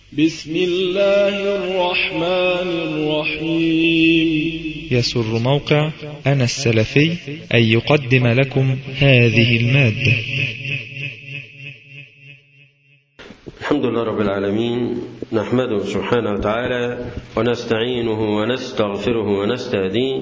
بسم الله الرحمن الرحيم يسر موقع أنا السلفي أن يقدم لكم هذه المادة الحمد لله رب العالمين نحمده سبحانه وتعالى ونستعينه ونستغفره ونستهديه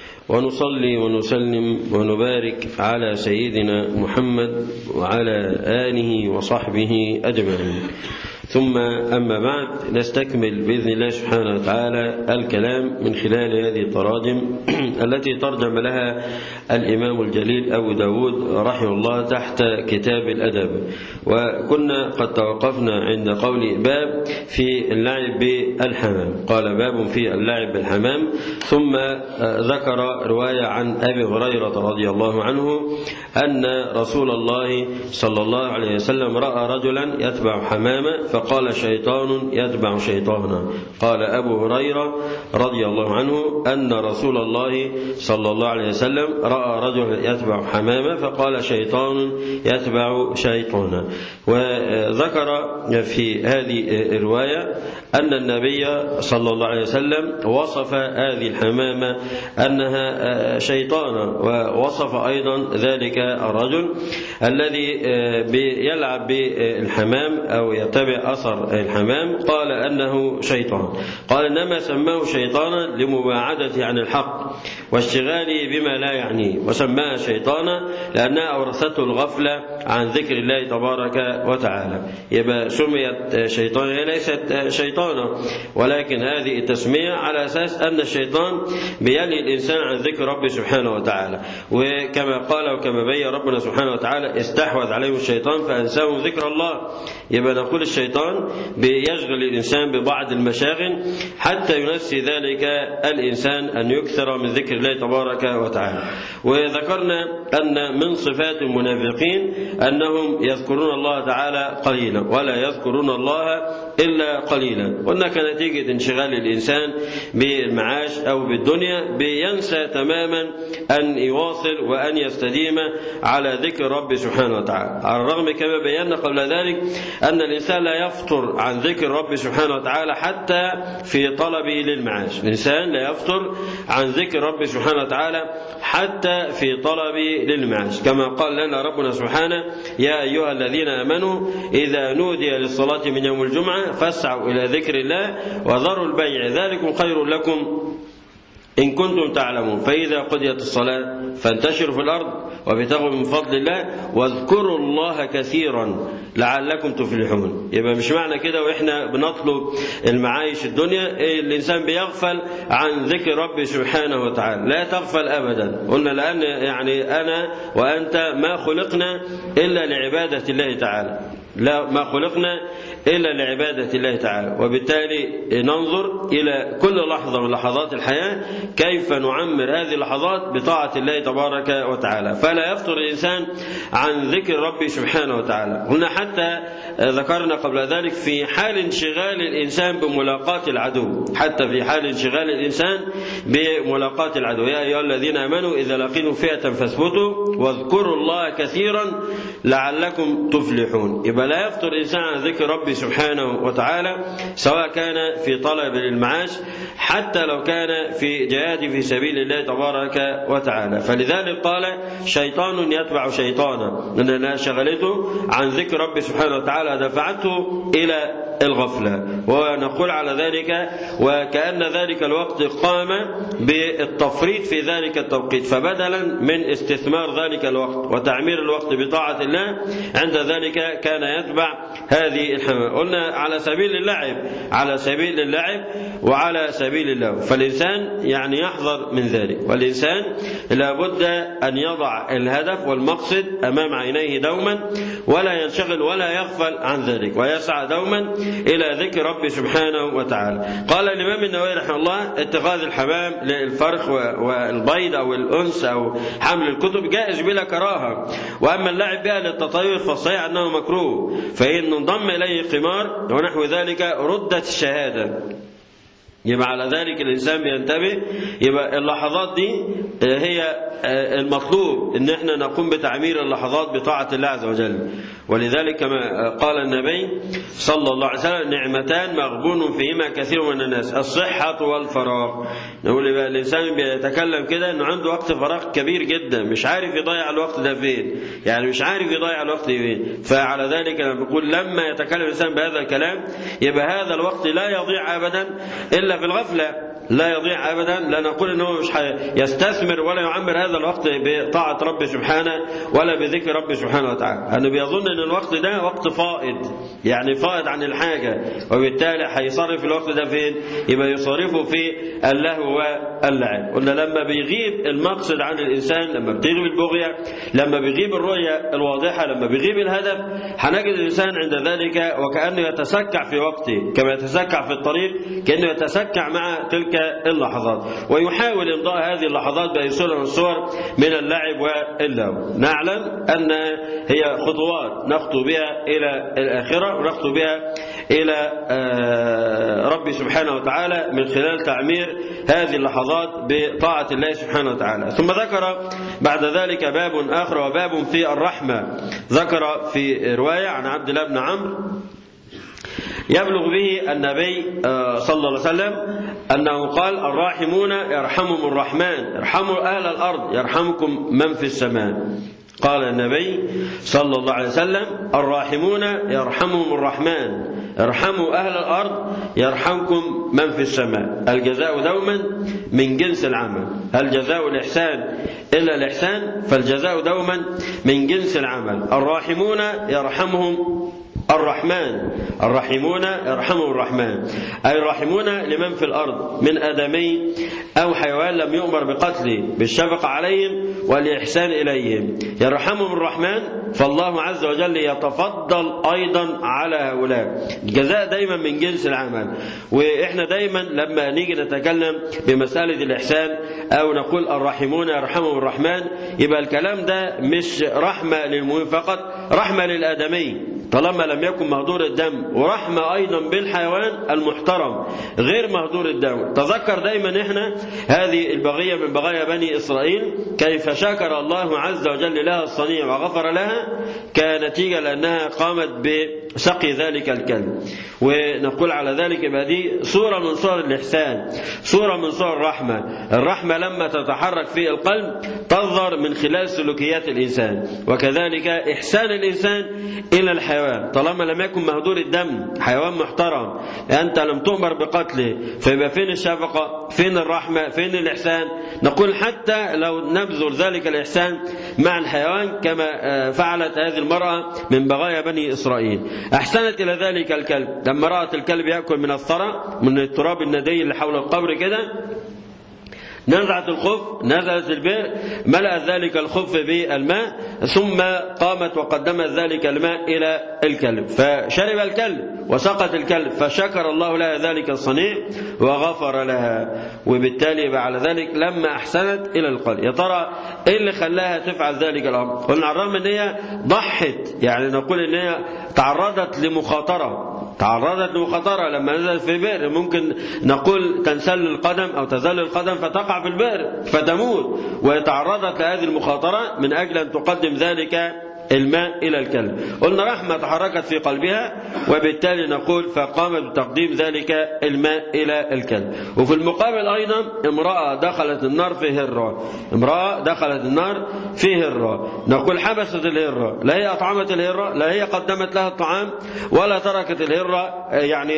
ونصلي ونسلم ونبارك على سيدنا محمد وعلى آله وصحبه أجمعين ثم أما بعد نستكمل بإذن الله سبحانه وتعالى الكلام من خلال هذه التراجم التي ترجم لها الإمام الجليل أبو داود رحمه الله تحت كتاب الأدب وكنا قد توقفنا عند قول باب في اللعب بالحمام قال باب في اللعب بالحمام ثم ذكر رواية عن أبي هريرة رضي الله عنه أن رسول الله صلى الله عليه وسلم رأى رجلا يتبع حمامة فقال شيطان يتبع شيطانا قال أبو هريرة رضي الله عنه أن رسول الله صلى الله عليه وسلم رأى رجلا يتبع حمامة فقال شيطان يتبع شيطانا وذكر في هذه الرواية أن النبي صلى الله عليه وسلم وصف هذه الحمامة أنها شيطانا ووصف أيضا ذلك الرجل الذي يلعب بالحمام أو يتبع أثر الحمام قال أنه شيطان قال إنما سماه شيطانا لمباعدته عن الحق واشتغاله بما لا يعنيه وسماها شيطانا لأنها أورثته الغفلة عن ذكر الله تبارك وتعالى يبقى سميت شيطانا هي ليست شيطانا ولكن هذه التسمية على أساس أن الشيطان بيلي الإنسان عن ذكر ربه سبحانه وتعالى وكما قال وكما بين ربنا سبحانه وتعالى استحوذ عليهم الشيطان فأنساهم ذكر الله يبقى نقول الشيطان بيشغل الإنسان ببعض المشاغل حتى ينسي ذلك الإنسان أن يكثر من ذكر الله تبارك وتعالى وذكرنا أن من صفات المنافقين أنهم يذكرون الله تعالى قليلا ولا يذكرون الله إلا قليلا قلنا كنتيجة انشغال الإنسان بالمعاش أو بالدنيا بينسى تماما أن يواصل وأن يستديم على ذكر رب سبحانه وتعالى على الرغم كما بينا قبل ذلك أن الإنسان لا يفطر عن ذكر رب سبحانه وتعالى حتى في طلبه للمعاش الإنسان لا يفطر عن ذكر رب سبحانه وتعالى حتى في طلبه للمعاش كما قال لنا ربنا سبحانه يا أيها الذين آمنوا إذا نودي للصلاة من يوم الجمعة فاسعوا إلى ذكر الله وذروا البيع ذلكم خير لكم إن كنتم تعلمون فإذا قضيت الصلاة فانتشروا في الأرض وابتغوا من فضل الله واذكروا الله كثيرا لعلكم تفلحون يبقى مش معنى كده واحنا بنطلب المعايش الدنيا الانسان بيغفل عن ذكر ربه سبحانه وتعالى لا تغفل ابدا قلنا لان يعني انا وانت ما خلقنا الا لعباده الله تعالى لا ما خلقنا إلا لعبادة الله تعالى وبالتالي ننظر إلى كل لحظة من لحظات الحياة كيف نعمر هذه اللحظات بطاعة الله تبارك وتعالى فلا يفطر الإنسان عن ذكر ربه سبحانه وتعالى هنا حتى ذكرنا قبل ذلك في حال انشغال الإنسان بملاقاة العدو حتى في حال انشغال الإنسان بملاقاة العدو يا أيها الذين آمنوا إذا لقيتم فئة فاثبتوا واذكروا الله كثيرا لعلكم تفلحون يبقى لا يفطر الإنسان عن ذكر ربه سبحانه وتعالى سواء كان في طلب للمعاش حتى لو كان في جهاد في سبيل الله تبارك وتعالى فلذلك قال شيطان يتبع شيطانا لأنها شغلته عن ذكر ربه سبحانه وتعالى دفعته إلى الغفلة ونقول على ذلك وكأن ذلك الوقت قام بالتفريط في ذلك التوقيت فبدلا من استثمار ذلك الوقت وتعمير الوقت بطاعة الله عند ذلك كان يتبع هذه الحمام قلنا على سبيل اللعب على سبيل اللعب وعلى سبيل الله فالإنسان يعني يحذر من ذلك والإنسان لابد أن يضع الهدف والمقصد أمام عينيه دوما ولا ينشغل ولا يغفل عن ذلك ويسعى دوما إلى ذكر ربه سبحانه وتعالى قال الإمام النووي رحمه الله اتخاذ الحمام للفرخ والبيض أو الأنس أو حمل الكتب جائز بلا كراهة وأما اللعب بها للتطير فالصحيح أنه مكروه فإن انضم إليه قمار ونحو ذلك ردت الشهادة يبقى على ذلك الإنسان بينتبه يبقى اللحظات دي هي المطلوب ان احنا نقوم بتعمير اللحظات بطاعة الله عز وجل ولذلك كما قال النبي صلى الله عليه وسلم نعمتان مغبون فيهما كثير من الناس الصحة والفراغ نقول بقى الإنسان بيتكلم كده أنه عنده وقت فراغ كبير جدا مش عارف يضيع الوقت ده فين يعني مش عارف يضيع الوقت فين فعلى ذلك لما بقول لما يتكلم الإنسان بهذا الكلام يبقى هذا الوقت لا يضيع أبدا إلا في الغفلة لا يضيع ابدا لا نقول انه مش يستثمر ولا يعمر هذا الوقت بطاعه رب سبحانه ولا بذكر رب سبحانه وتعالى انه بيظن ان الوقت ده وقت فائض يعني فائض عن الحاجه وبالتالي هيصرف الوقت ده فين يبقى يصرفه في اللهو واللعب قلنا لما بيغيب المقصد عن الانسان لما بتغيب البغيه لما بيغيب الرؤيه الواضحه لما بيغيب الهدف هنجد الانسان عند ذلك وكانه يتسكع في وقته كما يتسكع في الطريق كانه يتسكع مع تلك اللحظات ويحاول إمضاء هذه اللحظات بأي صورة من الصور من اللعب واللهو نعلم أن هي خطوات نخطو بها إلى الآخرة ونخطو بها إلى ربي سبحانه وتعالى من خلال تعمير هذه اللحظات بطاعة الله سبحانه وتعالى ثم ذكر بعد ذلك باب آخر وباب في الرحمة ذكر في رواية عن عبد الله بن عمرو يبلغ به النبي صلى الله عليه وسلم أنه قال الراحمون يرحمهم الرحمن ارحموا أهل الأرض يرحمكم من في السماء قال النبي صلى الله عليه وسلم الراحمون يرحمهم الرحمن ارحموا أهل الأرض يرحمكم من في السماء الجزاء دوما من جنس العمل هل جزاء الإحسان إلا الإحسان فالجزاء دوما من جنس العمل الراحمون يرحمهم الرحمن الراحمون يرحمهم الرحمن أي الراحمون لمن في الأرض من آدمي أو حيوان لم يؤمر بقتله بالشفقة عليهم والإحسان إليهم يرحمهم الرحمن فالله عز وجل يتفضل أيضا على هؤلاء الجزاء دايما من جنس العمل وإحنا دايما لما نيجي نتكلم بمسألة الإحسان أو نقول الراحمون يرحمهم الرحمن يبقى الكلام ده مش رحمة للمؤمن فقط رحمة للآدمي طالما لم يكن مهدور الدم ورحمة أيضا بالحيوان المحترم غير مهدور الدم تذكر دايما إحنا هذه البغية من بغايا بني إسرائيل كيف شكر الله عز وجل لها الصنيع وغفر لها كنتيجة لأنها قامت بسقي ذلك الكلب ونقول على ذلك يبقى دي صورة من صور الإحسان صورة من صور الرحمة الرحمة لما تتحرك في القلب تظهر من خلال سلوكيات الإنسان وكذلك إحسان الإنسان إلى الحيوان طالما لم يكن مهدور الدم حيوان محترم أنت لم تؤمر بقتله فيبقى فين الشفقة فين الرحمة فين الإحسان نقول حتى لو نبذل ذلك الإحسان مع الحيوان كما فعلت هذه المرأة من بغايا بني إسرائيل أحسنت إلى ذلك الكلب لما رأت الكلب يأكل من الثرى من التراب الندي اللي حول القبر كده نزعت الخف نزلت البئر ملأت ذلك الخف بالماء ثم قامت وقدمت ذلك الماء إلى الكلب فشرب الكلب وسقط الكلب فشكر الله لها ذلك الصنيع وغفر لها وبالتالي بعد ذلك لما أحسنت إلى القلب يا ترى إيه اللي خلاها تفعل ذلك الأمر قلنا على الرغم أن هي ضحت يعني نقول أن هي تعرضت لمخاطرة تعرضت لمخاطرة لما نزلت في بئر ممكن نقول تنسل القدم أو تزل القدم فتقع في البئر فتموت وتعرضت لهذه المخاطرة من أجل أن تقدم ذلك الماء إلى الكلب قلنا رحمة تحركت في قلبها وبالتالي نقول فقامت بتقديم ذلك الماء إلى الكلب وفي المقابل أيضا امرأة دخلت النار في هرة امرأة دخلت النار في هرة نقول حبست الهرة لا هي أطعمت الهرة لا هي قدمت لها الطعام ولا تركت الهرة يعني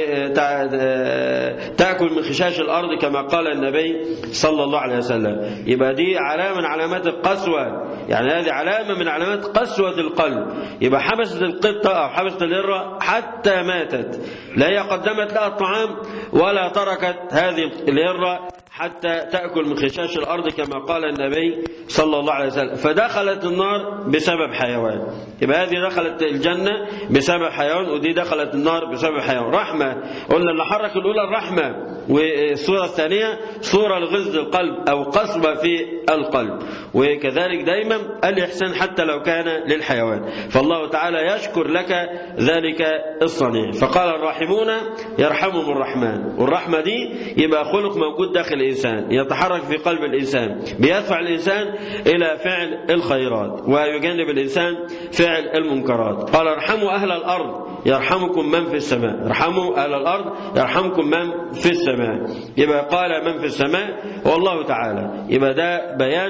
تأكل من خشاش الأرض كما قال النبي صلى الله عليه وسلم يبقى دي علامة من علامات القسوة يعني هذه علامة من علامات قسوة القلب يبقى حبست القطة أو حبست الهرة حتى ماتت لا هي قدمت لها الطعام ولا تركت هذه الهرة حتى تأكل من خشاش الأرض كما قال النبي صلى الله عليه وسلم فدخلت النار بسبب حيوان يبقى هذه دخلت الجنة بسبب حيوان ودي دخلت النار بسبب حيوان رحمة قلنا اللي حرك الأولى الرحمة والصورة الثانية صورة لغز القلب أو قصبة في القلب وكذلك دائما الإحسان حتى لو كان للحيوان فالله تعالى يشكر لك ذلك الصنيع فقال الراحمون يرحمهم الرحمن والرحمة دي يبقى خلق موجود داخل الإنسان يتحرك في قلب الإنسان بيدفع الإنسان إلى فعل الخيرات ويجنب الإنسان فعل المنكرات قال ارحموا أهل الأرض يرحمكم من في السماء ارحموا أهل الأرض يرحمكم من في السماء يبقى قال من في السماء هو الله تعالى يبقى ده بيان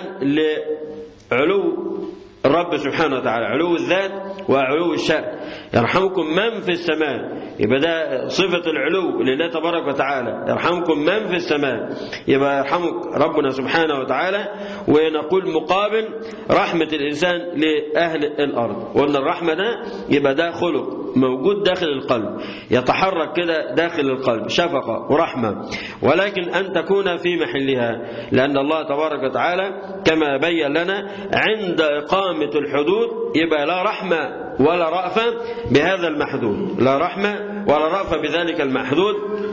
لعلو الرب سبحانه وتعالى علو الذات وعلو الشأن يرحمكم من في السماء يبقى ده صفة العلو لله تبارك وتعالى يرحمكم من في السماء يبقى يرحمك ربنا سبحانه وتعالى ونقول مقابل رحمة الإنسان لأهل الأرض وأن الرحمة ده يبقى ده خلق موجود داخل القلب يتحرك كده داخل القلب شفقة ورحمة ولكن أن تكون في محلها لأن الله تبارك وتعالى كما بين لنا عند إقامة الحدود يبقى لا رحمة ولا رأفة بهذا المحدود لا رحمة ولا رأفة بذلك المحدود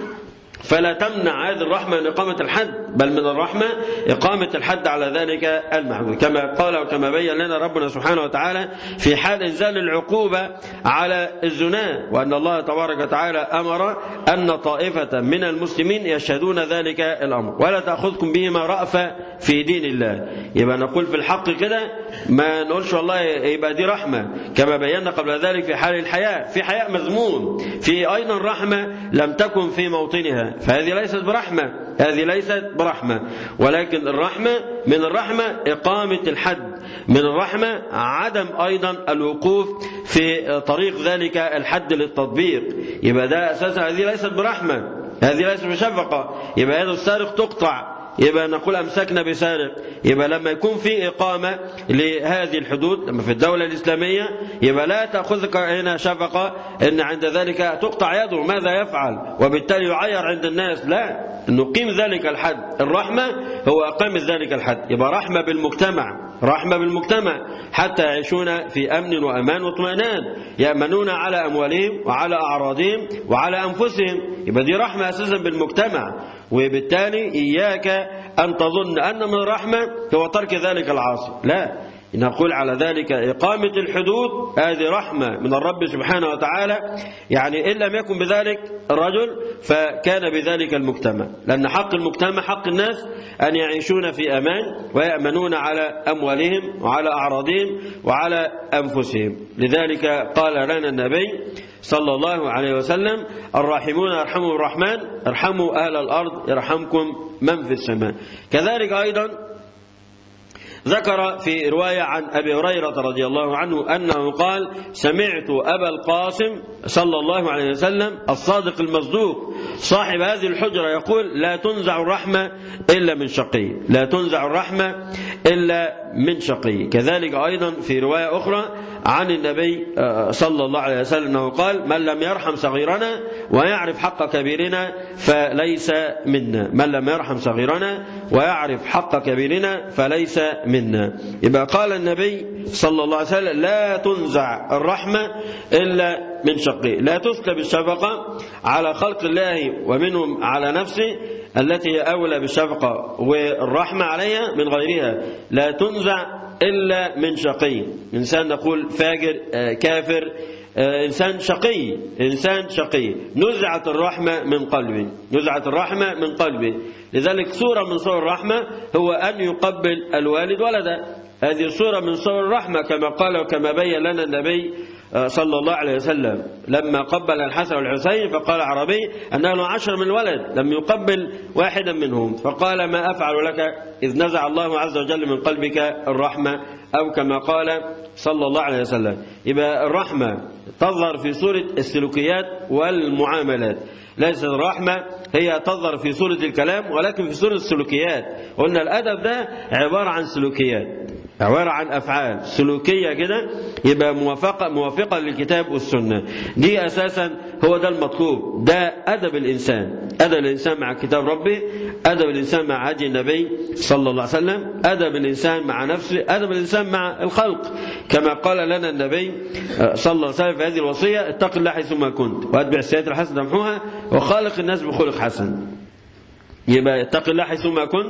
فلا تمنع هذه الرحمة من إقامة الحد بل من الرحمة إقامة الحد على ذلك المحدود كما قال وكما بين لنا ربنا سبحانه وتعالى في حال إنزال العقوبة على الزنا وأن الله تبارك وتعالى أمر أن طائفة من المسلمين يشهدون ذلك الأمر ولا تأخذكم بهما رأفة في دين الله يبقى نقول في الحق كده ما نقولش والله يبقى دي رحمة كما بينا قبل ذلك في حال الحياة في حياء مذموم في أيضا رحمة لم تكن في موطنها فهذه ليست برحمة هذه ليست برحمة ولكن الرحمة من الرحمة إقامة الحد من الرحمة عدم أيضا الوقوف في طريق ذلك الحد للتطبيق يبقى ده أساسا هذه ليست برحمة هذه ليست بشفقة يبقى هذا السارق تقطع يبقى نقول أمسكنا بسارق يبقى لما يكون في إقامة لهذه الحدود لما في الدولة الإسلامية يبقى لا تأخذك هنا شفقة أن عند ذلك تقطع يده ماذا يفعل وبالتالي يعير عند الناس لا نقيم ذلك الحد الرحمة هو أقام ذلك الحد يبقى رحمة بالمجتمع رحمة بالمجتمع حتى يعيشون في أمن وأمان واطمئنان يأمنون على أموالهم وعلى أعراضهم وعلى أنفسهم يبقى دي رحمة أساسا بالمجتمع وبالتالي إياك أن تظن أن من الرحمة هو ترك ذلك العاصي لا نقول على ذلك إقامة الحدود هذه رحمة من الرب سبحانه وتعالى يعني إن لم يكن بذلك الرجل فكان بذلك المجتمع لأن حق المجتمع حق الناس أن يعيشون في أمان ويأمنون على أموالهم وعلى أعراضهم وعلى أنفسهم لذلك قال لنا النبي صلى الله عليه وسلم الراحمون يرحمهم الرحمن ارحموا أهل الأرض يرحمكم من في السماء كذلك أيضا ذكر في رواية عن أبي هريرة رضي الله عنه أنه قال سمعت أبا القاسم صلى الله عليه وسلم الصادق المصدوق صاحب هذه الحجرة يقول لا تنزع الرحمة إلا من شقي لا تنزع الرحمة إلا من شقي كذلك أيضا في رواية أخرى عن النبي صلى الله عليه وسلم أنه قال من لم يرحم صغيرنا ويعرف حق كبيرنا فليس منا من لم يرحم صغيرنا ويعرف حق كبيرنا فليس منا يبقى قال النبي صلى الله عليه وسلم لا تنزع الرحمة إلا من شقي لا تسلب الشفقة على خلق الله ومنهم على نفسه التي هي أولى بالشفقة والرحمة عليها من غيرها لا تنزع إلا من شقي إنسان نقول فاجر كافر إنسان شقي إنسان شقي نزعت الرحمة من قلبه نزعت الرحمة من قلبه لذلك صورة من صور الرحمة هو أن يقبل الوالد ولده هذه صورة من صور الرحمة كما قال وكما بين لنا النبي صلى الله عليه وسلم لما قبل الحسن والحسين فقال عربي أنه له عشر من الولد لم يقبل واحدا منهم فقال ما أفعل لك إذ نزع الله عز وجل من قلبك الرحمة أو كما قال صلى الله عليه وسلم يبقى الرحمة تظهر في صورة السلوكيات والمعاملات ليست الرحمة هي تظهر في صورة الكلام ولكن في صورة السلوكيات قلنا الأدب ده عبارة عن سلوكيات عبارة عن أفعال سلوكية كده يبقى موافقة موافقة للكتاب والسنة دي أساسا هو ده المطلوب ده أدب الإنسان أدب الإنسان مع كتاب ربه أدب الإنسان مع هدي النبي صلى الله عليه وسلم أدب الإنسان مع نفسه أدب الإنسان مع الخلق كما قال لنا النبي صلى الله عليه وسلم في هذه الوصية اتق الله حيثما كنت وأتبع السيئات الحسنة تمحوها وخالق الناس بخلق حسن يبقى اتق الله حيثما كنت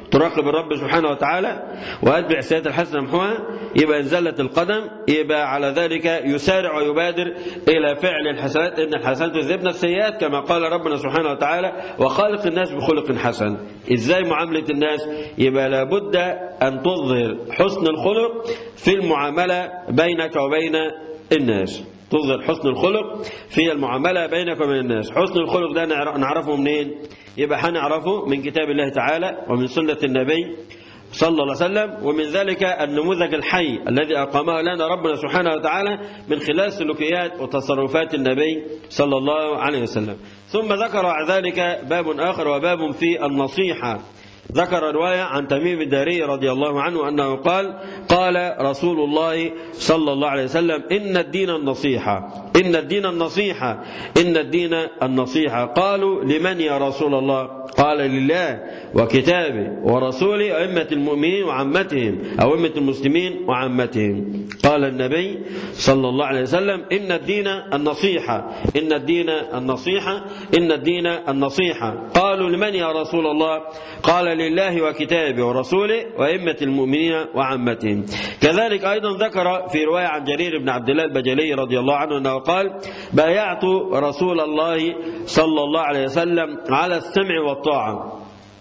تراقب الرب سبحانه وتعالى وأتبع السيئات الحسنة محوها يبقى إن زلت القدم يبقى على ذلك يسارع ويبادر إلى فعل الحسنات إن الحسنات تذهبن السيئات كما قال ربنا سبحانه وتعالى وخالق الناس بخلق حسن إزاي معاملة الناس يبقى لابد أن تظهر حسن الخلق في المعاملة بينك وبين الناس تظهر حسن الخلق في المعاملة بينك وبين الناس حسن الخلق ده نعرفه منين يبقى هنعرفه من كتاب الله تعالى ومن سنة النبي صلى الله عليه وسلم ومن ذلك النموذج الحي الذي أقامه لنا ربنا سبحانه وتعالى من خلال سلوكيات وتصرفات النبي صلى الله عليه وسلم ثم ذكر ذلك باب آخر وباب في النصيحة ذكر رواية عن تميم الداري رضي الله عنه أنه قال قال رسول الله صلى الله عليه وسلم إن الدين النصيحة إن الدين النصيحة إن الدين النصيحة قالوا لمن يا رسول الله قال لله وكتابه ورسوله وأئمة المؤمنين وعمتهم أو أئمة المسلمين وعمتهم قال النبي صلى الله عليه وسلم إن الدين النصيحة إن الدين النصيحة إن الدين النصيحة قالوا لمن يا رسول الله قال لله وكتابه ورسوله وأئمة المؤمنين وعمتهم كذلك أيضا ذكر في رواية عن جرير بن عبد الله البجلي رضي الله عنه أنه قال بايعت رسول الله صلى الله عليه وسلم على السمع والطاعة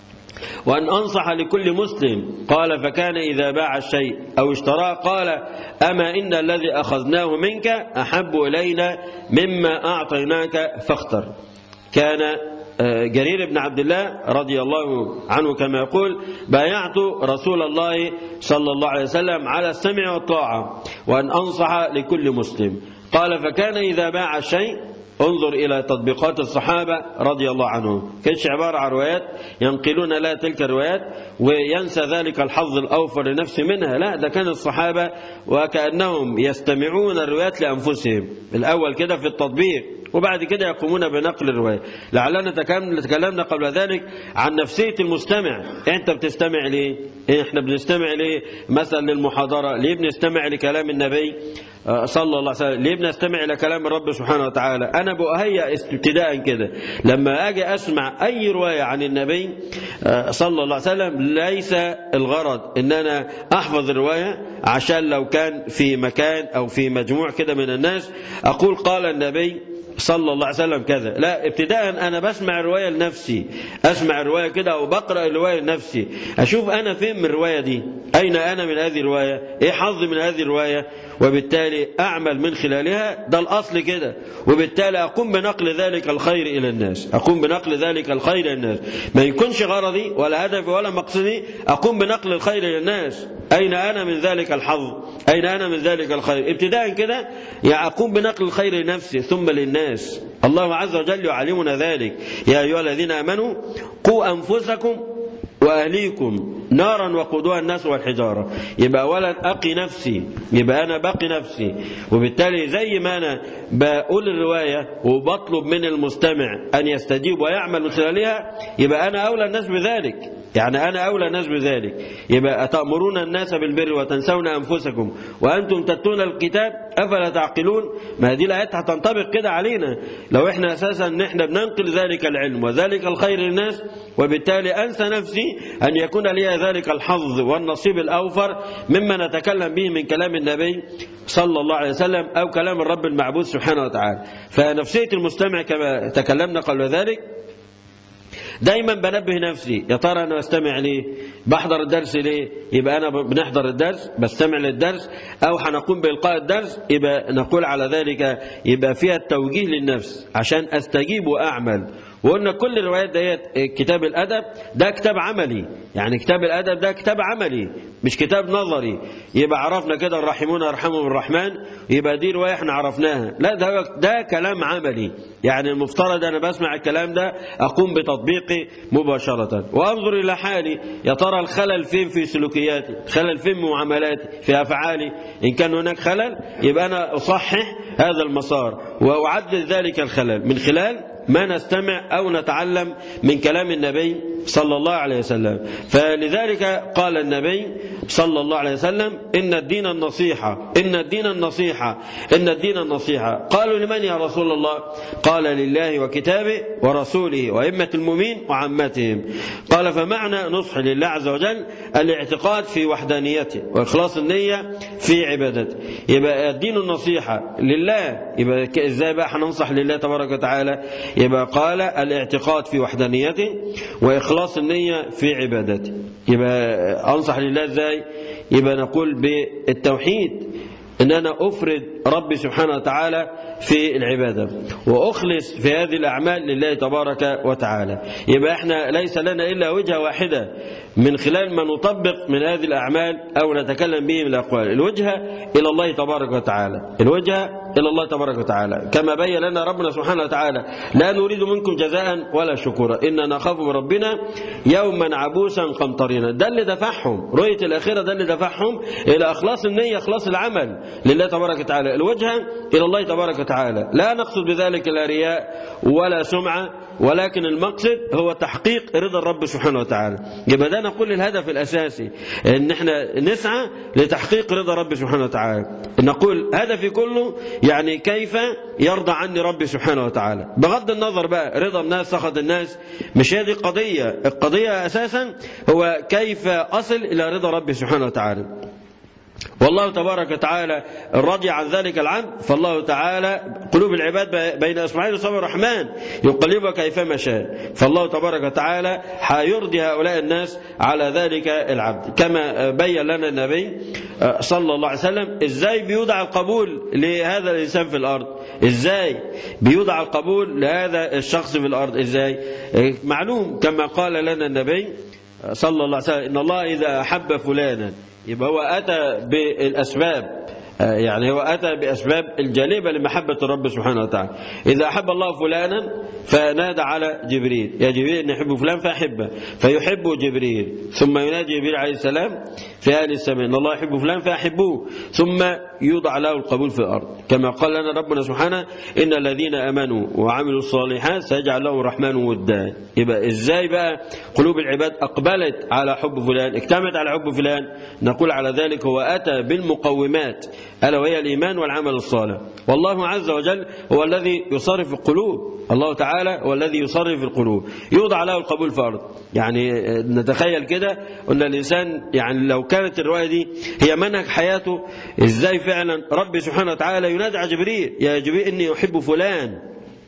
وأن أنصح لكل مسلم قال فكان إذا باع الشيء أو اشتراه قال أما إن الذي أخذناه منك أحب إلينا مما أعطيناك فاختر كان جرير بن عبد الله رضي الله عنه كما يقول بايعت رسول الله صلى الله عليه وسلم على السمع والطاعة وأن أنصح لكل مسلم قال فكان إذا باع الشيء انظر إلى تطبيقات الصحابة رضي الله عنهم كانش عبارة عن روايات ينقلون لها تلك الروايات وينسى ذلك الحظ الأوفر لنفسه منها لا ده كان الصحابة وكأنهم يستمعون الروايات لأنفسهم الأول كده في التطبيق وبعد كده يقومون بنقل الرواية لعلنا تكلمنا قبل ذلك عن نفسية المستمع انت بتستمع ليه احنا بنستمع ليه مثلا للمحاضرة ليه بنستمع لكلام النبي صلى الله عليه وسلم ليه بنستمع إلى كلام الرب سبحانه وتعالى أنا بأهيأ ابتداء كده لما أجي أسمع أي رواية عن النبي صلى الله عليه وسلم ليس الغرض إن أنا أحفظ الرواية عشان لو كان في مكان أو في مجموع كده من الناس أقول قال النبي صلى الله عليه وسلم كذا لا ابتداء أنا بسمع الرواية لنفسي أسمع الرواية كده أو بقرأ الرواية لنفسي أشوف أنا فين من الرواية دي أين أنا من هذه الرواية إيه حظي من هذه الرواية وبالتالي أعمل من خلالها ده الأصل كده وبالتالي أقوم بنقل ذلك الخير إلى الناس أقوم بنقل ذلك الخير إلى الناس ما يكونش غرضي ولا هدفي ولا مقصدي أقوم بنقل الخير إلى الناس أين أنا من ذلك الحظ أين أنا من ذلك الخير ابتداء كده يعني أقوم بنقل الخير لنفسي ثم للناس الله عز وجل يعلمنا ذلك يا أيها الذين آمنوا قوا أنفسكم وأهليكم نارا وقودها الناس والحجارة يبقى أولا أقي نفسي يبقى أنا باقي نفسي وبالتالي زي ما أنا بقول الرواية وبطلب من المستمع أن يستجيب ويعمل من خلالها يبقى أنا أولى الناس بذلك يعني أنا أولى الناس بذلك يبقى أتأمرون الناس بالبر وتنسون أنفسكم وأنتم تتلون الكتاب أفلا تعقلون ما هذه الآيات هتنطبق كده علينا لو إحنا أساسا إن إحنا بننقل ذلك العلم وذلك الخير للناس وبالتالي أنسى نفسي أن يكون لي ذلك الحظ والنصيب الأوفر مما نتكلم به من كلام النبي صلى الله عليه وسلم أو كلام الرب المعبود سبحانه وتعالى فنفسية المستمع كما تكلمنا قبل ذلك دايما بنبه نفسي يا ترى انا بستمع ليه بحضر الدرس ليه يبقى انا بنحضر الدرس بستمع للدرس او هنقوم بالقاء الدرس يبقى نقول على ذلك يبقى فيها التوجيه للنفس عشان استجيب واعمل وقلنا كل الروايات ديت كتاب الادب ده كتاب عملي يعني كتاب الادب ده كتاب عملي مش كتاب نظري يبقى عرفنا كده الراحمون يرحمهم الرحمن يبقى دي روايه احنا عرفناها لا ده ده كلام عملي يعني المفترض انا بسمع الكلام ده اقوم بتطبيقه مباشره وانظر الى حالي يا ترى الخلل فين في سلوكياتي خلل فين في معاملاتي في افعالي ان كان هناك خلل يبقى انا اصحح هذا المسار واعدل ذلك الخلل من خلال ما نستمع أو نتعلم من كلام النبي صلى الله عليه وسلم فلذلك قال النبي صلى الله عليه وسلم إن الدين النصيحة إن الدين النصيحة إن الدين النصيحة قالوا لمن يا رسول الله قال لله وكتابه ورسوله وإمة المؤمنين وعمتهم قال فمعنى نصح لله عز وجل الاعتقاد في وحدانيته وإخلاص النية في عبادته يبقى الدين النصيحة لله يبقى ازاي بقى هننصح لله تبارك وتعالى يبقى قال الاعتقاد في وحدانيته وإخلاص النية في عبادته يبقى أنصح لله ازاي يبقى نقول بالتوحيد ان انا افرد ربي سبحانه وتعالى في العبادة وأخلص في هذه الأعمال لله تبارك وتعالى يبقى احنا ليس لنا إلا وجهة واحدة من خلال ما نطبق من هذه الأعمال أو نتكلم به من الأقوال الوجهة إلى الله تبارك وتعالى الوجهة إلى الله تبارك وتعالى كما بين لنا ربنا سبحانه وتعالى لا نريد منكم جزاء ولا شكورا إننا نخاف من ربنا يوما عبوسا قمطرينا ده اللي دفعهم رؤية الآخرة ده اللي دفعهم إلى أخلاص النية أخلاص العمل لله تبارك وتعالى الوجهة إلى الله تبارك وتعالى لا نقصد بذلك لا رياء ولا سمعة ولكن المقصد هو تحقيق رضا الرب سبحانه وتعالى يبقى ده نقول الهدف الأساسي ان احنا نسعى لتحقيق رضا رب سبحانه وتعالى نقول هدفي كله يعني كيف يرضى عني ربي سبحانه وتعالى بغض النظر بقى رضا الناس سخط الناس مش هذه القضية القضية أساسا هو كيف أصل إلى رضا ربي سبحانه وتعالى والله تبارك وتعالى رضي عن ذلك العبد فالله تعالى قلوب العباد بين اصبعين اصابع الرحمن يقلبها كيفما شاء فالله تبارك وتعالى حيرضي هؤلاء الناس على ذلك العبد كما بين لنا النبي صلى الله عليه وسلم ازاي بيوضع القبول لهذا الانسان في الارض ازاي بيوضع القبول لهذا الشخص في الارض ازاي معلوم كما قال لنا النبي صلى الله عليه وسلم ان الله اذا احب فلانا يبقى هو أتى بالأسباب يعني هو أتى بأسباب الجالبة لمحبة الرب سبحانه وتعالى إذا أحب الله فلانا فنادى على جبريل يا جبريل إن يحب فلان فأحبه فيحبه جبريل ثم ينادي جبريل عليه السلام في أهل السماء إن الله يحب فلان فأحبوه ثم يوضع له القبول في الأرض كما قال لنا ربنا سبحانه إن الذين أمنوا وعملوا الصالحات سيجعل لهم الرحمن ودا يبقى إزاي بقى قلوب العباد أقبلت على حب فلان اجتمعت على حب فلان نقول على ذلك هو أتى بالمقومات ألا وهي الإيمان والعمل الصالح والله عز وجل هو الذي يصرف القلوب الله تعالى هو الذي يصرف القلوب يوضع له القبول في أرض يعني نتخيل كده أن الإنسان يعني لو كانت الرواية دي هي منهج حياته إزاي فعلا ربي سبحانه وتعالى ينادى على جبريل يا جبريل إني أحب فلان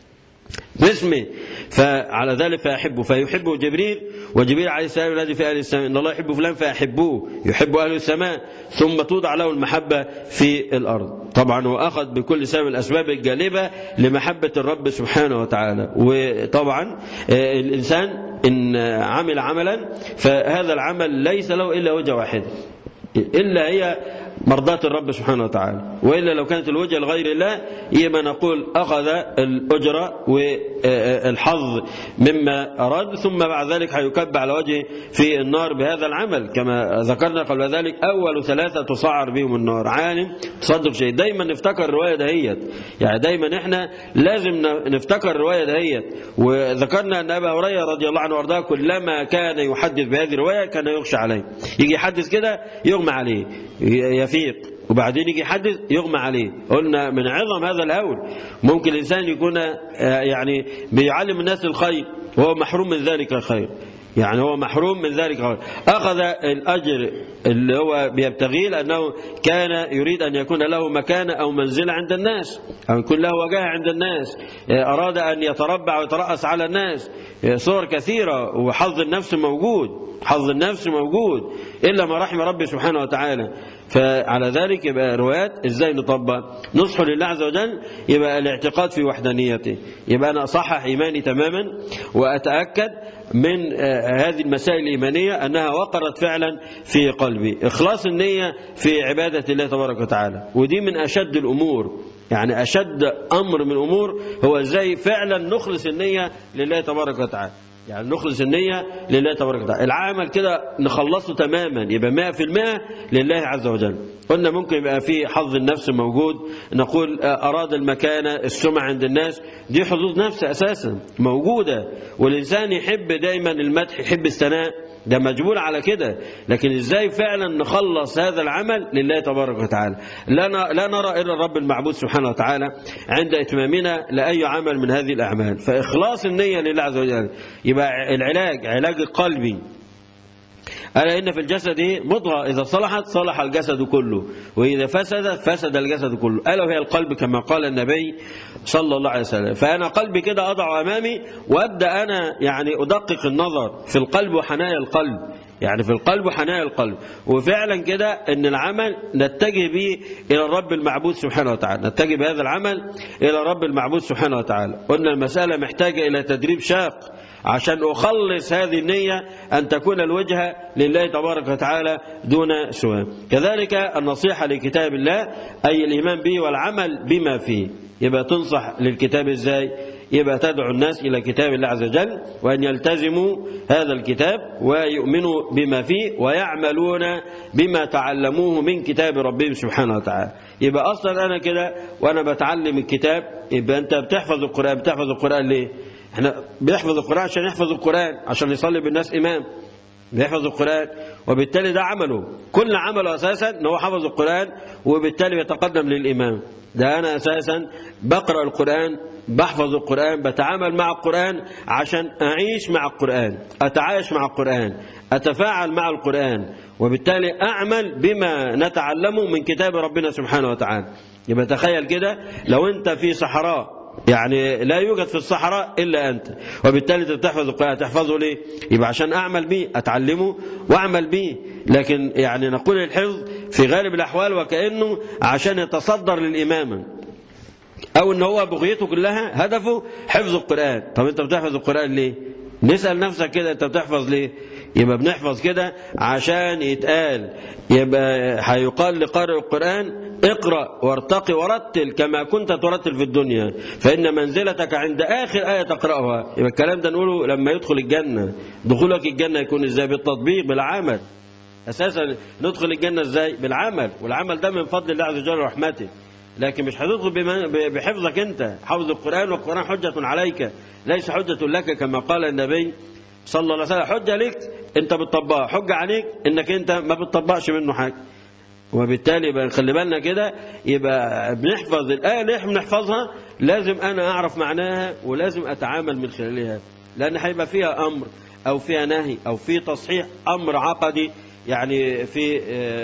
باسمه فعلى ذلك فأحبه فيحبه جبريل وجبريل عليه السلام ينادي في أهل السماء إن الله يحب فلان فأحبوه يحب أهل السماء ثم توضع له المحبة في الأرض طبعا هو أخذ بكل سبب الأسباب الجالبة لمحبة الرب سبحانه وتعالى وطبعا الإنسان إن عمل عملا فهذا العمل ليس له إلا وجه واحد إلا هي مرضاة الرب سبحانه وتعالى وإلا لو كانت الوجه لغير الله يبقى نقول أخذ الأجرة والحظ مما أراد ثم بعد ذلك هيكب على وجهه في النار بهذا العمل كما ذكرنا قبل ذلك أول ثلاثة تصعر بهم النار عالم تصدق شيء دايما نفتكر الرواية دهيت يعني دايما احنا لازم نفتكر الرواية دهيت وذكرنا أن أبا هريرة رضي الله عنه وارضاه كلما كان يحدث بهذه الرواية كان يخشى عليه يجي يحدث كده يغمى عليه يفيق وبعدين يجي يحدث يغمى عليه قلنا من عظم هذا الهول ممكن الإنسان يكون يعني بيعلم الناس الخير وهو محروم من ذلك الخير يعني هو محروم من ذلك الخير أخذ الأجر اللي هو بيبتغيه لأنه كان يريد أن يكون له مكانة أو منزلة عند الناس أو يكون له وجاهة عند الناس أراد أن يتربع ويترأس على الناس صور كثيرة وحظ النفس موجود حظ النفس موجود إلا ما رحم ربي سبحانه وتعالى فعلى ذلك يبقى روايات ازاي نطبق نصح لله عز وجل يبقى الاعتقاد في وحدانيته يبقى انا اصحح ايماني تماما واتاكد من هذه المسائل الايمانيه انها وقرت فعلا في قلبي اخلاص النيه في عباده الله تبارك وتعالى ودي من اشد الامور يعني اشد امر من الامور هو ازاي فعلا نخلص النيه لله تبارك وتعالى يعني نخلص النية لله تبارك وتعالى العمل كده نخلصه تماما يبقى 100% لله عز وجل قلنا ممكن يبقى في حظ النفس موجود نقول أراد المكانة السمعة عند الناس دي حظوظ نفس أساسا موجودة والإنسان يحب دايما المدح يحب الثناء ده مجبول على كده لكن ازاي فعلا نخلص هذا العمل لله تبارك وتعالى لا لا نرى الا الرب المعبود سبحانه وتعالى عند اتمامنا لاي عمل من هذه الاعمال فاخلاص النيه لله عز وجل يبقى العلاج علاج القلبي ألا إن في الجسد مضغة إذا صلحت صلح الجسد كله وإذا فسدت فسد الجسد كله ألا وهي القلب كما قال النبي صلى الله عليه وسلم فأنا قلبي كده أضع أمامي وأبدأ أنا يعني أدقق النظر في القلب وحنايا القلب يعني في القلب وحنايا القلب وفعلا كده ان العمل نتجه به الى الرب المعبود سبحانه وتعالى نتجه بهذا العمل الى الرب المعبود سبحانه وتعالى قلنا المسألة محتاجة الى تدريب شاق عشان أخلص هذه النية أن تكون الوجهة لله تبارك وتعالى دون سواه كذلك النصيحة لكتاب الله أي الإيمان به والعمل بما فيه يبقى تنصح للكتاب إزاي يبقى تدعو الناس إلى كتاب الله عز وجل وأن يلتزموا هذا الكتاب ويؤمنوا بما فيه ويعملون بما تعلموه من كتاب ربهم سبحانه وتعالى يبقى أصلا أنا كده وأنا بتعلم الكتاب يبقى أنت بتحفظ القرآن بتحفظ القرآن ليه احنا بنحفظ القرآن عشان يحفظ القرآن عشان يصلي بالناس إمام بيحفظ القرآن وبالتالي ده عمله كل عمله أساسا ان هو حفظ القرآن وبالتالي يتقدم للإمام ده أنا أساسا بقرأ القرآن بحفظ القرآن بتعامل مع القرآن عشان أعيش مع القرآن أتعايش مع القرآن أتفاعل مع القرآن وبالتالي أعمل بما نتعلمه من كتاب ربنا سبحانه وتعالى يبقى تخيل كده لو أنت في صحراء يعني لا يوجد في الصحراء إلا أنت وبالتالي تحفظ القرآن تحفظه ليه يبقى عشان أعمل به أتعلمه وأعمل به لكن يعني نقول الحفظ في غالب الأحوال وكأنه عشان يتصدر للإمامة أو أن هو بغيته كلها هدفه حفظ القرآن طب أنت بتحفظ القرآن ليه نسأل نفسك كده أنت بتحفظ ليه يبقى بنحفظ كده عشان يتقال يبقى هيقال لقارئ القرآن اقرأ وارتقي ورتل كما كنت ترتل في الدنيا فإن منزلتك عند آخر آية تقرأها يبقى الكلام ده نقوله لما يدخل الجنة دخولك الجنة يكون ازاي بالتطبيق بالعمل أساسا ندخل الجنة ازاي بالعمل والعمل ده من فضل الله عز وجل ورحمته لكن مش هتدخل بحفظك انت حفظ القرآن والقرآن حجة عليك ليس حجة لك كما قال النبي صلى الله عليه وسلم حجة لك انت بتطبقها حجة عليك انك انت ما بتطبقش منه حاجة وبالتالي يبقى خلي بالنا كده يبقى بنحفظ الآية اللي احنا بنحفظها لازم أنا أعرف معناها ولازم أتعامل من خلالها لأن هيبقى فيها أمر أو فيها نهي أو في تصحيح أمر عقدي يعني في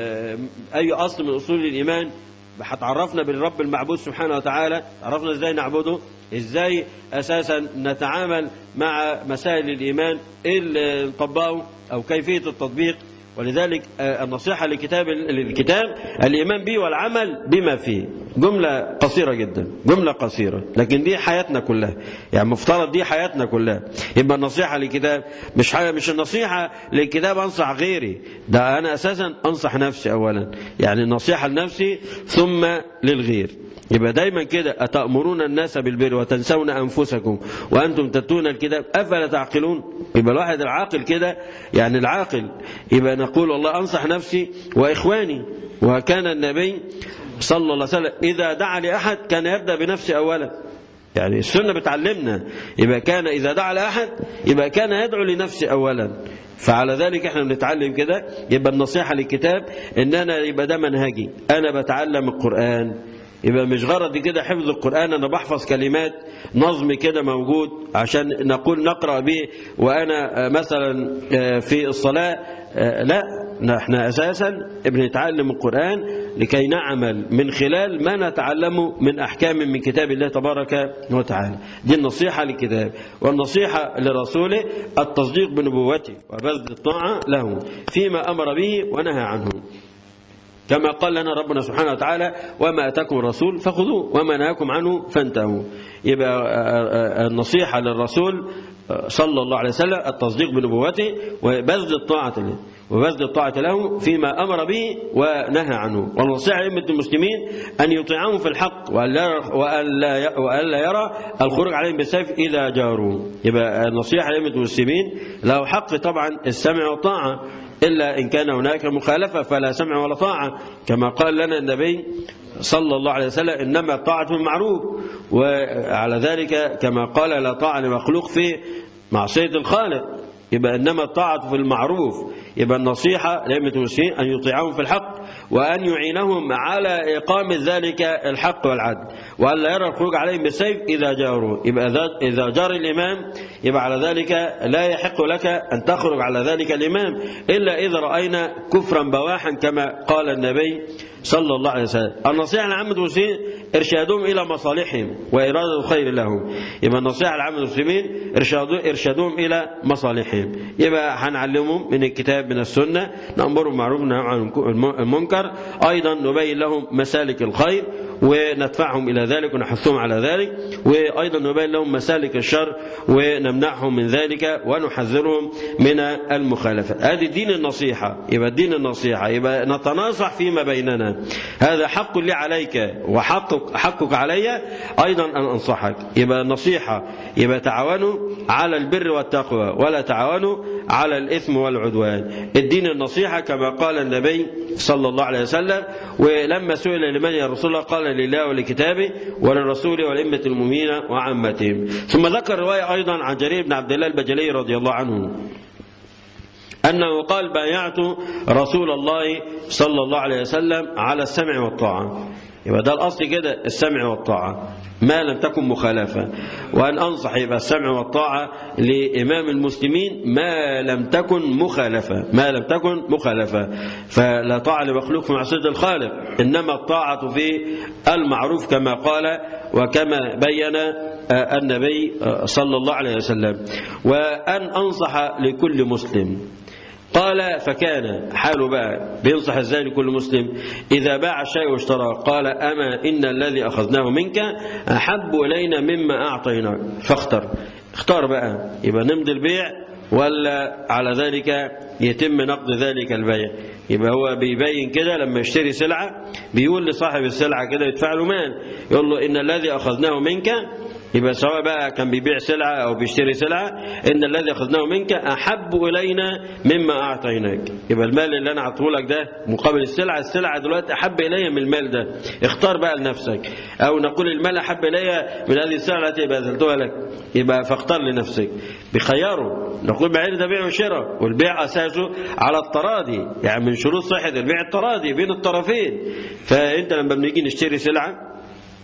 أي أصل من أصول الإيمان هتعرفنا بالرب المعبود سبحانه وتعالى عرفنا ازاي نعبده ازاي اساسا نتعامل مع مسائل الايمان ايه اللي نطبقه او كيفيه التطبيق ولذلك النصيحة لكتاب للكتاب الإيمان به والعمل بما فيه جملة قصيرة جدا جملة قصيرة لكن دي حياتنا كلها يعني مفترض دي حياتنا كلها يبقى النصيحة لكتاب مش حاجة مش النصيحة للكتاب أنصح غيري ده أنا أساسا أنصح نفسي أولا يعني النصيحة لنفسي ثم للغير يبقى دايما كده أتأمرون الناس بالبر وتنسون أنفسكم وأنتم تتون الكتاب أفلا تعقلون يبقى الواحد العاقل كده يعني العاقل يبقى نقول والله أنصح نفسي وإخواني وكان النبي صلى الله عليه وسلم إذا دعا لأحد كان يبدأ بنفسه أولا يعني السنة بتعلمنا يبقى كان إذا دعا لأحد يبقى كان يدعو لنفسه أولا فعلى ذلك احنا بنتعلم كده يبقى النصيحة للكتاب ان انا يبقى ده منهجي انا بتعلم القرآن يبقى مش غرضي كده حفظ القرآن أنا بحفظ كلمات نظم كده موجود عشان نقول نقرأ به وأنا مثلا في الصلاة لا احنا أساسا بنتعلم القرآن لكي نعمل من خلال ما نتعلمه من أحكام من كتاب الله تبارك وتعالى دي النصيحة للكتاب والنصيحة لرسوله التصديق بنبوته وبذل الطاعة له فيما أمر به ونهى عنه كما قال لنا ربنا سبحانه وتعالى وما أتاكم الرسول فخذوه وما نهاكم عنه فانتهوا يبقى النصيحة للرسول صلى الله عليه وسلم التصديق بنبوته وبذل الطاعة له وبذل الطاعة له فيما أمر به ونهى عنه والنصيحة لأئمة المسلمين أن يطيعهم في الحق وألا وألا يرى الخروج عليهم بالسيف إذا جاروا يبقى النصيحة لأئمة المسلمين له حق طبعا السمع والطاعة إلا إن كان هناك مخالفة فلا سمع ولا طاعة كما قال لنا النبي صلى الله عليه وسلم إنما الطاعة بالمعروف وعلى ذلك كما قال لا طاعة لمخلوق في معصية الخالق يبقى إنما الطاعة في المعروف يبقى النصيحة لأئمة المسلمين أن يطيعهم في الحق وأن يعينهم على إقامة ذلك الحق والعدل وأن لا يرى الخروج عليهم بالسيف إذا جاروا يبقى إذا جار الإمام يبقى على ذلك لا يحق لك أن تخرج على ذلك الإمام إلا إذا رأينا كفرا بواحا كما قال النبي صلى الله عليه وسلم النصيحة لعامة المسلمين إرشادهم إلى مصالحهم وإرادة الخير لهم يبقى النصيحة لعامة المسلمين إرشادهم إلى مصالحهم يبقى هنعلمهم من الكتاب من السنة نأمرهم بالمعروف وننهى عن المنكر أيضا نبين لهم مسالك الخير وندفعهم إلى ذلك ونحثهم على ذلك وأيضا نبين لهم مسالك الشر ونمنعهم من ذلك ونحذرهم من المخالفة هذه دين النصيحة يبقى الدين النصيحة يبقى نتناصح فيما بيننا هذا حق لي عليك وحقك حقك علي أيضا أن أنصحك يبقى النصيحة يبقى تعاونوا على البر والتقوى ولا تعاونوا على الإثم والعدوان الدين النصيحة كما قال النبي صلى الله عليه وسلم ولما سئل لمن يا رسول الله قال لله ولكتابه وللرسول ولأمة المؤمنين وعامتهم ثم ذكر رواية أيضا عن جرير بن عبد الله البجلي رضي الله عنه أنه قال بايعت رسول الله صلى الله عليه وسلم على السمع والطاعة يبقى ده الأصل كده السمع والطاعة ما لم تكن مخالفة وأن أنصح يبقى السمع والطاعة لإمام المسلمين ما لم تكن مخالفة ما لم تكن مخالفة فلا طاعة لمخلوق في معصية الخالق إنما الطاعة في المعروف كما قال وكما بين النبي صلى الله عليه وسلم وأن أنصح لكل مسلم قال فكان حاله بقى بينصح ازاي لكل مسلم إذا باع شيء واشترى قال أما إن الذي أخذناه منك أحب إلينا مما أعطيناك فاختر اختار بقى يبقى نمضي البيع ولا على ذلك يتم نقد ذلك البيع يبقى هو بيبين كده لما يشتري سلعة بيقول لصاحب السلعة كده يدفع له مال يقول له إن الذي أخذناه منك يبقى سواء بقى كان بيبيع سلعة أو بيشتري سلعة إن الذي أخذناه منك أحب إلينا مما أعطيناك يبقى المال اللي أنا أعطيه لك ده مقابل السلعة السلعة دلوقتي أحب إلي من المال ده اختار بقى لنفسك أو نقول المال أحب إلي من هذه السلعة التي بذلتها لك يبقى فاختار لنفسك بخياره نقول بعير ده بيع وشراء والبيع أساسه على التراضي يعني من شروط صحة البيع التراضي بين الطرفين فأنت لما بنيجي نشتري سلعة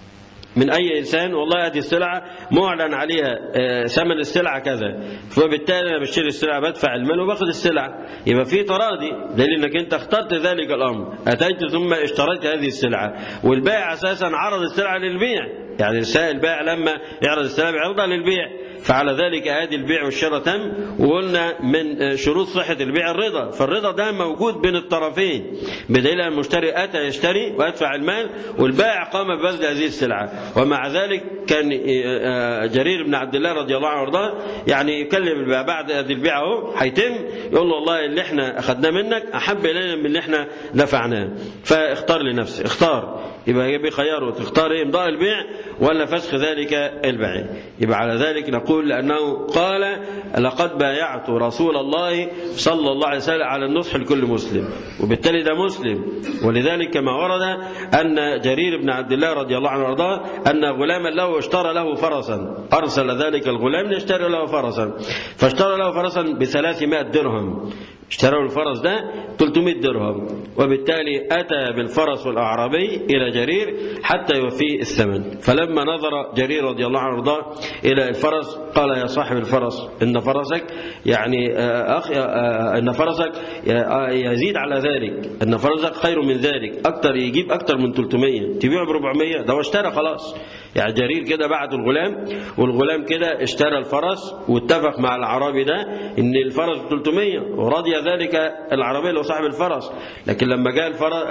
من أي إنسان والله هذه السلعة معلن عليها ثمن السلعة كذا فبالتالي أنا بشتري السلعة بدفع المال وباخد السلعة يبقى في تراضي دليل أنك أنت اخترت ذلك الأمر أتيت ثم اشتريت هذه السلعة والبائع أساسا عرض السلعة للبيع يعني البائع لما يعرض السلعة يعرضها للبيع فعلى ذلك هذه البيع والشراء تم وقلنا من شروط صحة البيع الرضا فالرضا ده موجود بين الطرفين بدليل المشتري أتى يشتري ويدفع المال والبائع قام ببذل هذه السلعة ومع ذلك كان جرير بن عبد الله رضي الله عنه وارضاه يعني يكلم البائع بعد هذه البيعة اهو هيتم يقول له والله اللي احنا أخذناه منك أحب إلينا من اللي احنا دفعناه فاختار لنفسه اختار يبقى بخياره تختار ايه امضاء البيع ولا فسخ ذلك البيع يبقى على ذلك نقول لأنه قال لقد بايعت رسول الله صلى الله عليه وسلم على النصح لكل مسلم وبالتالي ده مسلم ولذلك كما ورد أن جرير بن عبد الله رضي الله عنه وارضاه أن غلاما له اشترى له فرسا أرسل ذلك الغلام ليشتري له فرسا فاشترى له فرسا بثلاثمائة درهم اشتروا الفرس ده 300 درهم وبالتالي أتى بالفرس والأعرابي إلى جرير حتى يوفيه الثمن فلما نظر جرير رضي الله عنه وارضاه إلى الفرس قال يا صاحب الفرس إن فرسك يعني أخ إن فرسك يزيد على ذلك إن فرسك خير من ذلك أكتر يجيب أكتر من 300 تبيعه ب 400 ده هو اشترى خلاص يعني جرير كده بعت الغلام والغلام كده اشترى الفرس واتفق مع العربي ده ان الفرس ب 300 ورضي ذلك العربي اللي هو صاحب الفرس لكن لما جاء الفرس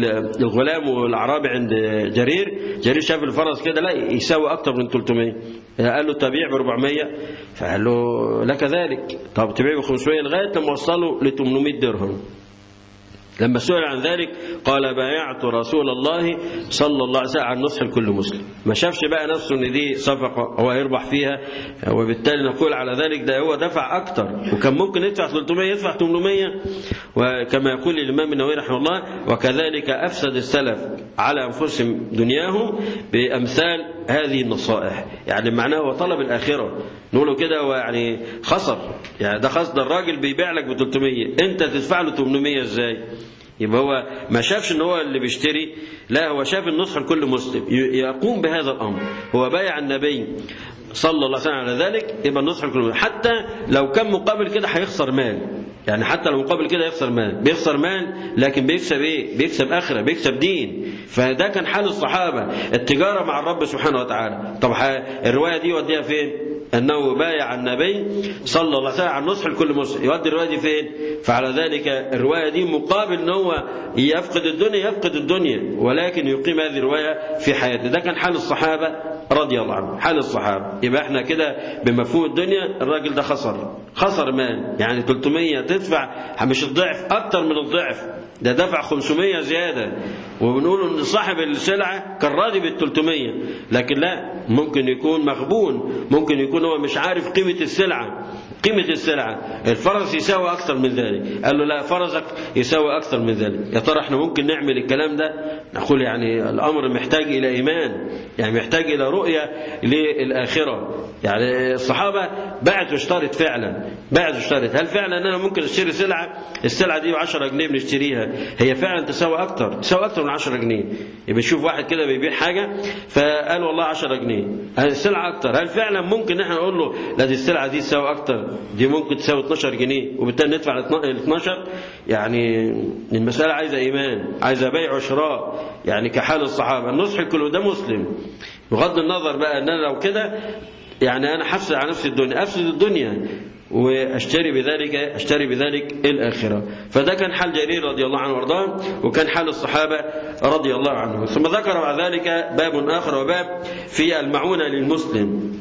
الغلام والعربي عند جرير جرير شاف الفرس كده لا يساوي اكتر من 300 قال له تبيع ب 400 فقال له لك ذلك طب تبيع ب 500 لغايه لما وصله ل 800 درهم لما سئل عن ذلك قال بايعت رسول الله صلى الله عليه وسلم عن نصح لكل مسلم ما شافش بقى نفسه ان دي صفقه هو هيربح فيها وبالتالي نقول على ذلك ده هو دفع اكتر وكان ممكن يدفع 300 يدفع 800 وكما يقول الامام النووي رحمه الله وكذلك افسد السلف على انفسهم دنياهم بامثال هذه النصائح يعني معناه هو طلب الاخره نقوله كده هو يعني خسر يعني ده خسر ده الراجل بيبيع لك ب 300 انت تدفع له 800 ازاي يبقى هو ما شافش ان هو اللي بيشتري لا هو شاف النصح لكل مسلم يقوم بهذا الامر هو بايع النبي صلى الله عليه وسلم على ذلك يبقى النصح لكل مسلم حتى لو كان مقابل كده هيخسر مال يعني حتى لو مقابل كده يخسر مال بيخسر مال لكن بيكسب ايه بيكسب اخره بيكسب دين فده كان حال الصحابه التجاره مع الرب سبحانه وتعالى طب الروايه دي يوديها فين أنه بايع النبي صلى الله عليه وسلم عن نصح لكل مسلم يودي الرواية دي فين فعلى ذلك الرواية دي مقابل أن هو يفقد الدنيا يفقد الدنيا ولكن يقيم هذه الرواية في حياته ده كان حال الصحابة رضي الله عنهم حال الصحابة يبقى احنا كده بمفهوم الدنيا الراجل ده خسر خسر مال يعني 300 تدفع مش الضعف أكتر من الضعف ده دفع 500 زيادة وبنقول ان صاحب السلعة كان راضي بال 300 لكن لا ممكن يكون مغبون ممكن يكون هو مش عارف قيمة السلعة قيمة السلعة الفرس يساوي أكثر من ذلك قال له لا فرسك يساوي أكثر من ذلك يا ترى احنا ممكن نعمل الكلام ده نقول يعني الأمر محتاج إلى إيمان يعني محتاج إلى رؤية للآخرة يعني الصحابة باعت واشترت فعلا باعت واشترت هل فعلا أنا ممكن أشتري سلعة السلعة دي ب 10 جنيه بنشتريها هي فعلا تساوي أكثر تساوي أكثر من 10 جنيه يبقى يشوف واحد كده بيبيع حاجة فقال والله 10 جنيه السلعة أكثر هل فعلا ممكن احنا نقول له لا دي السلعة دي تساوي أكثر دي ممكن تساوي 12 جنيه وبالتالي ندفع ال 12 يعني المسألة عايزة إيمان عايزة بيع وشراء يعني كحال الصحابة النصح كله ده مسلم بغض النظر بقى ان انا لو كده يعني انا حفظ على نفسي الدنيا افسد الدنيا واشتري بذلك اشتري بذلك الاخره فده كان حال جرير رضي الله عنه وارضاه وكان حال الصحابه رضي الله عنهم ثم ذكر بعد ذلك باب اخر وباب في المعونه للمسلم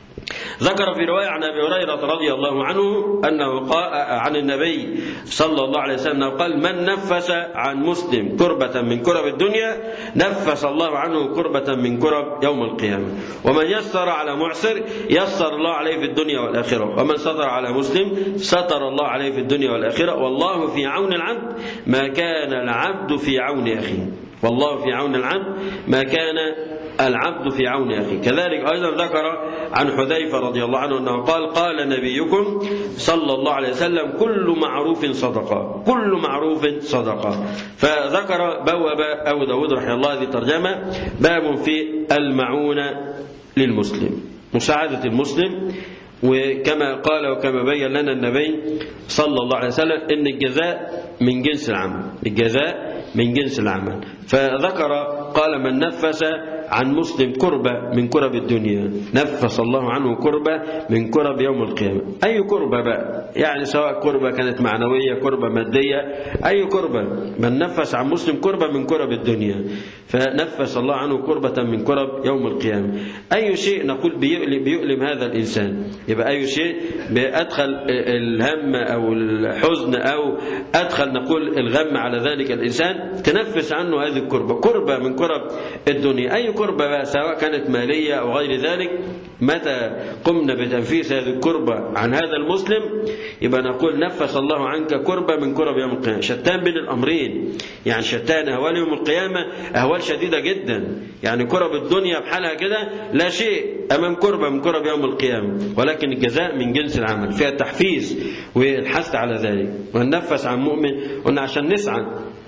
ذكر في رواية عن أبي هريرة رضي الله عنه أنه قال عن النبي صلى الله عليه وسلم أنه قال من نفس عن مسلم كربة من كرب الدنيا نفس الله عنه كربة من كرب يوم القيامة ومن يسر على معسر يسر الله عليه في الدنيا والآخرة ومن ستر على مسلم ستر الله عليه في الدنيا والآخرة والله في عون العبد ما كان العبد في عون أخيه والله في عون العبد ما كان العبد في عون أخيه كذلك أيضا ذكر عن حذيفة رضي الله عنه أنه قال قال نبيكم صلى الله عليه وسلم كل معروف صدقة كل معروف صدقة فذكر بواب أبو داود رحمه الله هذه الترجمة باب في المعونة للمسلم مساعدة المسلم وكما قال وكما بين لنا النبي صلى الله عليه وسلم ان الجزاء من جنس العمل الجزاء من جنس العمل فذكر قال من نفس عن مسلم كربة من كرب الدنيا نفس الله عنه كربة من كرب يوم القيامة أي كربة بقى يعني سواء كربة كانت معنوية كربة مادية أي كربة من نفس عن مسلم كربة من كرب الدنيا فنفس الله عنه كربة من كرب يوم القيامة أي شيء نقول بيؤلم, بيؤلم هذا الإنسان يبقى أي شيء بأدخل الهم أو الحزن أو أدخل نقول الغم على ذلك الإنسان تنفس عنه هذه الكربة كربة من كرب الدنيا أي كربة بقى سواء كانت مالية أو غير ذلك متى قمنا بتنفيس هذه الكربة عن هذا المسلم يبقى نقول نفس الله عنك كربة من كرب يوم القيامة شتان بين الأمرين يعني شتان أهوال يوم القيامة أهوال شديدة جدا يعني كرب الدنيا بحالها كده لا شيء أمام كربة من كرب يوم القيامة ولكن الجزاء من جنس العمل فيها التحفيز والحث على ذلك وننفس عن مؤمن قلنا عشان نسعى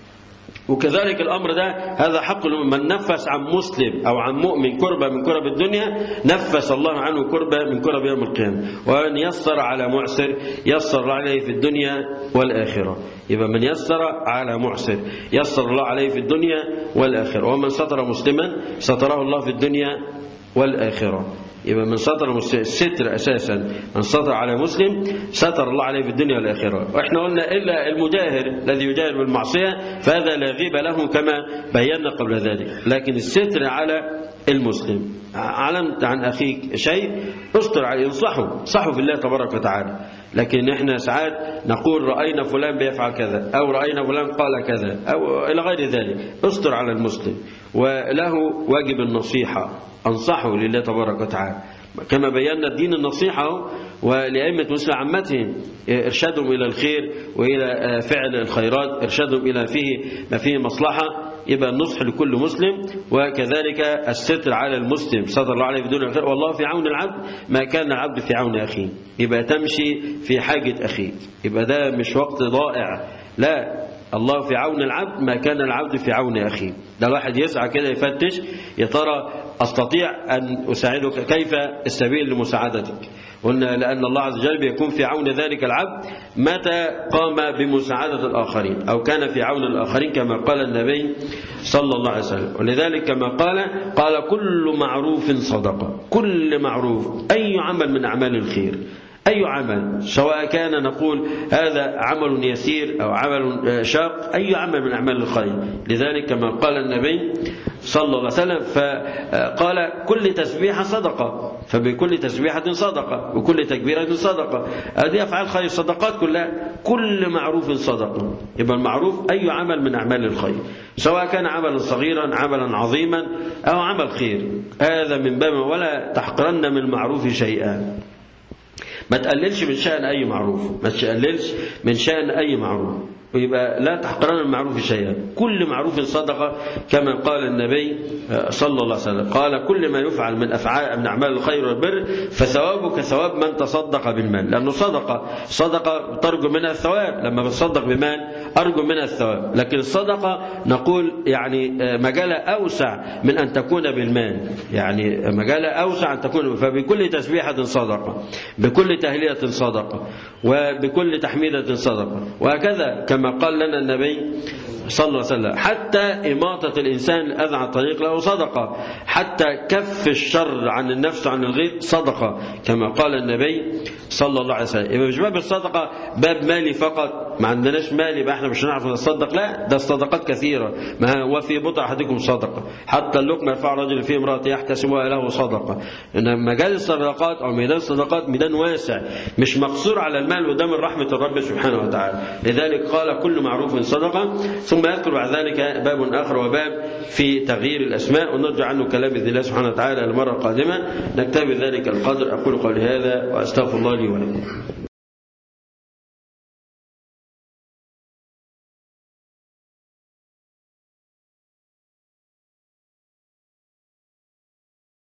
وكذلك الأمر ده هذا حق من نفس عن مسلم أو عن مؤمن كربة من كرب الدنيا نفس الله عنه كربة من كرب يوم القيامة وأن يسر على معسر يسر عليه في الدنيا والآخرة يبقى من يسر على معسر يسر الله عليه في الدنيا والآخرة ومن ستر مسلما ستره الله في الدنيا والآخرة يبقى من ستر الستر أساسا من ستر على مسلم ستر الله عليه في الدنيا والآخرة وإحنا قلنا إلا المجاهر الذي يجاهر بالمعصية فهذا لا غيب له كما بينا قبل ذلك لكن الستر على المسلم علمت عن أخيك شيء استر عليه انصحه انصحه في الله تبارك وتعالى لكن احنا ساعات نقول رأينا فلان بيفعل كذا أو رأينا فلان قال كذا أو إلى غير ذلك استر على المسلم وله واجب النصيحة أنصحه لله تبارك وتعالى كما بينا الدين النصيحة ولأئمة مسلم عامتهم إرشادهم إلى الخير وإلى فعل الخيرات إرشادهم إلى فيه ما فيه مصلحة يبقى النصح لكل مسلم وكذلك الستر على المسلم صدر الله عليه بدون الخير والله في عون العبد ما كان العبد في عون أخيه يبقى تمشي في حاجة أخيك يبقى ده مش وقت ضائع لا الله في عون العبد ما كان العبد في عون أخيه ده الواحد يسعى كده يفتش يا ترى أستطيع أن أساعدك كيف السبيل لمساعدتك قلنا لأن الله عز وجل بيكون في عون ذلك العبد متى قام بمساعدة الآخرين أو كان في عون الآخرين كما قال النبي صلى الله عليه وسلم ولذلك كما قال قال كل معروف صدقة كل معروف أي عمل من أعمال الخير أي عمل سواء كان نقول هذا عمل يسير أو عمل شاق أي عمل من أعمال الخير لذلك كما قال النبي صلى الله عليه وسلم فقال كل تسبيحة صدقة فبكل تسبيحة صدقة وكل تكبيرة صدقة هذه أفعال خير الصدقات كلها كل معروف صدقة يبقى المعروف أي عمل من أعمال الخير سواء كان عملا صغيرا عملا عظيما أو عمل خير هذا من باب ولا تحقرن من المعروف شيئا ما تقللش من شأن أي معروف ما تقللش من شأن أي معروف ويبقى لا تحقرن المعروف شيئا كل معروف صدقة كما قال النبي صلى الله عليه وسلم قال كل ما يفعل من أفعال من أعمال الخير والبر فثوابه كثواب من تصدق بالمال لأنه صدقة صدقة ترجو منها الثواب لما بتصدق بمال أرجو منها الثواب لكن الصدقة نقول يعني مجال أوسع من أن تكون بالمال يعني مجال أوسع أن تكون فبكل تسبيحة صدقة بكل تهلية صدقة وبكل تحميدة صدقة وهكذا كما قال لنا النبي صلى الله عليه وسلم حتى إماطة الإنسان الأذى عن الطريق له صدقة حتى كف الشر عن النفس عن الغير صدقة كما قال النبي صلى الله عليه وسلم يبقى مش باب الصدقة باب مالي فقط ما عندناش مال يبقى احنا مش هنعرف نتصدق لا ده الصدقات كثيرة ما هو في بضع أحدكم صدقة حتى اللقمة يرفع رجل في امرأة يحتسبها له صدقة إن مجال الصدقات أو ميدان الصدقات ميدان واسع مش مقصور على المال وده من رحمة الرب سبحانه وتعالى لذلك قال كل معروف صدقة ثم يذكر بعد ذلك باب آخر وباب في تغيير الأسماء ونرجع عنه كلام بإذن الله سبحانه وتعالى المرة القادمة نكتفي ذلك القدر أقول قولي هذا وأستغفر الله لي ولكم